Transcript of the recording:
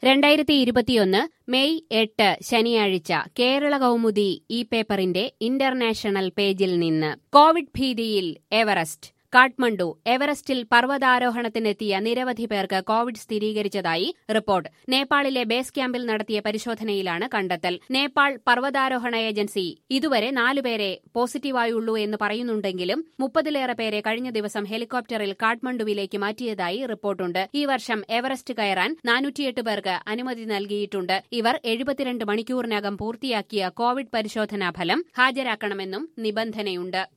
രണ്ടായിരത്തി ഇരുപത്തിയൊന്ന് മെയ് എട്ട് ശനിയാഴ്ച കേരള കൗമുദി ഈ പേപ്പറിന്റെ ഇന്റർനാഷണൽ പേജിൽ നിന്ന് കോവിഡ് ഭീതിയിൽ എവറസ്റ്റ് കാഠ്മണ്ഡു എവറസ്റ്റിൽ പർവ്വതാരോഹണത്തിനെത്തിയ നിരവധി പേർക്ക് കോവിഡ് സ്ഥിരീകരിച്ചതായി റിപ്പോർട്ട് നേപ്പാളിലെ ബേസ് ക്യാമ്പിൽ നടത്തിയ പരിശോധനയിലാണ് കണ്ടെത്തൽ നേപ്പാൾ പർവ്വതാരോഹണ ഏജൻസി ഇതുവരെ നാലുപേരെ പോസിറ്റീവായുള്ളൂ എന്ന് പറയുന്നുണ്ടെങ്കിലും മുപ്പതിലേറെ പേരെ കഴിഞ്ഞ ദിവസം ഹെലികോപ്റ്ററിൽ കാഠ്മണ്ഡുവിലേക്ക് മാറ്റിയതായി റിപ്പോർട്ടുണ്ട് ഈ വർഷം എവറസ്റ്റ് കയറാൻ നാനൂറ്റിയെട്ട് പേർക്ക് അനുമതി നൽകിയിട്ടുണ്ട് ഇവർ എഴുപത്തിരണ്ട് മണിക്കൂറിനകം പൂർത്തിയാക്കിയ കോവിഡ് പരിശോധനാ ഫലം ഹാജരാക്കണമെന്നും നിബന്ധനയുണ്ട്